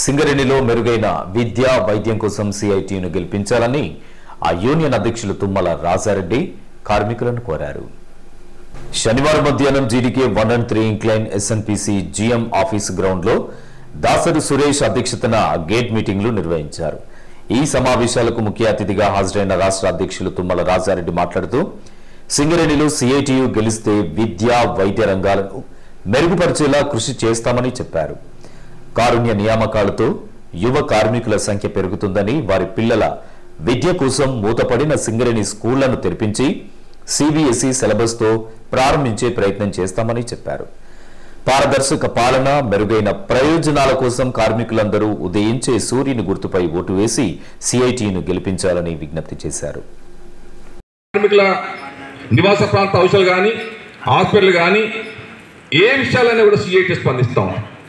సింగరేణిలో మెరుగైన విద్య వైద్యం కోసం సిఐటిను గెలిపించాలని ఆ యూనియన్ అధ్యక్షులు తుమ్మల రాజారెడ్డి కార్మికులను కోరారు శనివారం మధ్యాహ్నం GDK one and three incline SNPC GM office ground లో దాసరి సురేష్ అధ్యక్షతన గేట్ మీటింగ్లు నిర్వహించారు ఈ సమావేశాలకు ముఖ్య అతిథిగా హాజరైన రాష్ట్ర అధ్యక్షులు తుమ్మల రాజారెడ్డి మాట్లాడుతూ సింగరేణిలో సిఐటియు గెలిస్తే విద్య వైద్య రంగాలను మెరుగుపరిచేలా కృషి చేస్తామని చెప్పారు కారుణ్య నియామకాలతో యువ కార్మికుల సంఖ్య పెరుగుతుందని వారి పిల్లల విద్య కోసం మూతపడిన సింగరేణి స్కూళ్లను తెరిపించి సిబిఎస్ఈ సిలబస్ తో ప్రారంభించే ప్రయత్నం చేస్తామని చెప్పారు పారదర్శక పాలన మెరుగైన ప్రయోజనాల కోసం కార్మికులందరూ ఉదయించే సూర్యుని గుర్తుపై ఓటు వేసి సిఐటిను గెలిపించాలని విజ్ఞప్తి చేశారు కార్మికుల నివాస ప్రాంత అవసరాలు కానీ హాస్పిటల్ కానీ ఏ విషయాలైనా కూడా సిఐటి స్పందిస్తాం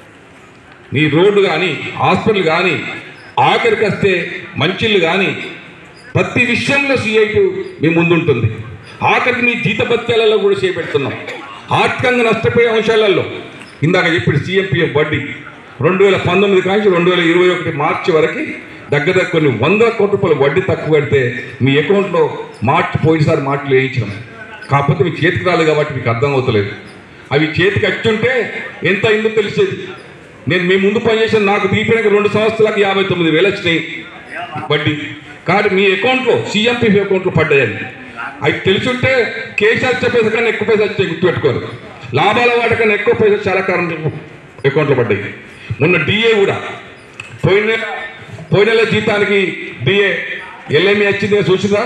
నీ రోడ్డు కానీ హాస్పిటల్ కానీ ఆఖరికి వస్తే మంచిళ్ళు కానీ ప్రతి విషయంలో సిఐటి మీ ముందుంటుంది ఆఖరికి మీ జీతభత్యాలలో కూడా చేపెడుతున్నాం ఆర్థికంగా నష్టపోయే అంశాలలో ఇందాక చెప్పాడు సిఎంపిఎఫ్ వడ్డీ రెండు వేల పంతొమ్మిది కాంచి రెండు వేల ఇరవై ఒకటి మార్చి వరకు దగ్గర దగ్గర కొన్ని వందల కోట్ల రూపాయలు వడ్డీ తక్కువ పెడితే మీ అకౌంట్లో మార్చి పోయినసారి మార్కులు వేయించినాం కాకపోతే మీ చేతికి రాలేదు కాబట్టి మీకు అర్థం అవుతలేదు అవి చేతికి వచ్చుంటే ఎంత అయిందో తెలిసేది నేను మీ ముందు పనిచేసిన నాకు తీపినాక రెండు సంవత్సరాలకు యాభై తొమ్మిది వేలు వచ్చినాయి వడ్డీ కాబట్టి మీ అకౌంట్లో సిఎంపీ అకౌంట్లో పడ్డాయని అవి తెలుసుంటే కేసీఆర్ చెప్పేసి కన్నా ఎక్కువ పైసలు వచ్చాయి గుర్తుపెట్టుకోరు లాభాల వాటికన్నా ఎక్కువ పైసలు చాలా కారణం అకౌంట్లో పడ్డాయి మొన్న డిఏ కూడా పోయిన నెల పోయిన నెల జీతానికి డిఏ ఎల్ఎంఏ వచ్చింది చూసిందా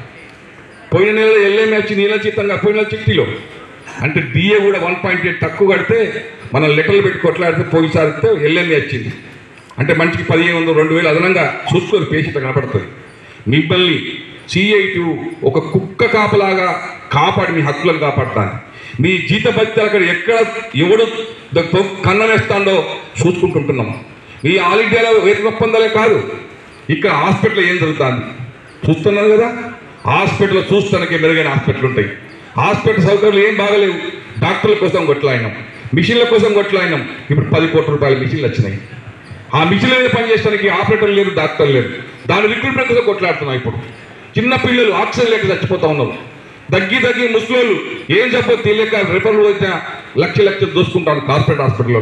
పోయిన నెల ఎల్ఎంఏ వచ్చి నీళ్ళ జీతంగా పోయిన నెల చిట్టిలో అంటే డిఏ కూడా వన్ పాయింట్ ఎయిట్ తక్కువ కడితే మనం లెక్కలు పెట్టి కొట్లాడితే పోయిసారితే ఎల్ఎంఏ వచ్చింది అంటే మనిషికి పదిహేను వందలు రెండు వేలు అదనంగా చూసుకొని పేషెంట్ కనపడుతుంది మిమ్మల్ని సిఐటి ఒక కుక్క కాపలాగా కాపాడి మీ హక్కులను కాపాడుతాను మీ జీత భత్యాలు అక్కడ ఎక్కడ ఎవడు ద- తొ- కన్నం వేస్తాడో చూసుకుంటుంటున్నాం మీ ఆల్ ఇండియాలో వేతన ఒప్పందాలే కాదు ఇక్కడ హాస్పిటల్ ఏం జరుగుతుంది చూస్తున్నారు కదా హాస్పిటల్ చూస్తానికి మెరుగైన హాస్పిటల్ ఉంటాయి హాస్పిటల్ సౌకర్యాలు ఏం బాగలేవు డాక్టర్ల కోసం కొట్లాడినాం మిషన్ల కోసం కొట్లాడినాం ఇప్పుడు పది కోట్ల రూపాయల మిషన్లు వచ్చినాయి ఆ మిషన్ల మీద పనిచేయడానికి ఆపరేటర్ లేరు డాక్టర్ లేరు దాని రిక్రూట్మెంట్ కోసం కొట్లాడుతున్నాం ఇప్పుడు చిన్న పిల్లలు ఆక్సిజన్ లేక చచ్చిపోతా ఉన్నారు దగ్గి దగ్గి ముసలోళ్ళు ఏం చెప్పో తెలియక రిఫర్లు వచ్చిన లక్ష లక్షలు దోసుకుంటారు కార్పొరేట్ హాస్పిటల్లో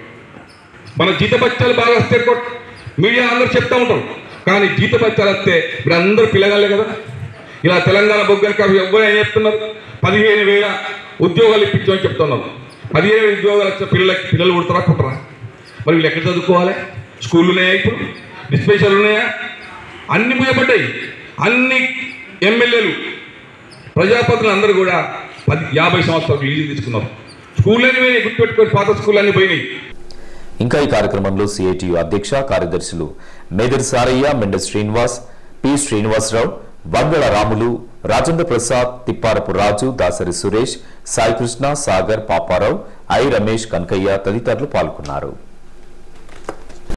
మన జీతభత్యాలు బాగా వస్తే కొట్- మీడియా అందరూ చెప్తా ఉంటారు కానీ జీతభత్యాలు వస్తే మీరు అందరూ పిల్లగాలే కదా ఇలా తెలంగాణ బొగ్గలకి అవి ఎవ్వరు ఏం చెప్తున్నారు పదిహేను వేల ఉద్యోగాలు ఇప్పించమని చెప్తున్నారు పదిహేను వేల ఉద్యోగాలు వచ్చిన పిల్లలకి పిల్లలు పుడతారా పుట్టరా మరి వీళ్ళు ఎక్కడ చదువుకోవాలి స్కూళ్ళు ఉన్నాయా ఇప్పుడు డిస్పెన్సర్లు ఉన్నాయా అన్ని మూయబడ్డాయి అన్ని ఎమ్మెల్యేలు ప్రజాపతులు అందరూ కూడా పది యాభై సంవత్సరాలకు లీజు తీసుకున్నారు స్కూల్ అన్ని పోయినాయి గుర్తుపెట్టుకొని పాత స్కూల్ అన్ని పోయినాయి ఇంకా ఈ కార్యక్రమంలో సిఐటియు అధ్యక్ష కార్యదర్శులు మేదర్ సారయ్య మెండ శ్రీనివాస్ పి శ్రీనివాసరావు వంగళ రాములు రాజేంద్ర ప్రసాద్ తిప్పారపు రాజు దాసరి సురేష్ సాయికృష్ణ సాగర్ పాపారావు ఐ రమేష్ కనకయ్య తదితరులు పాల్గొన్నారు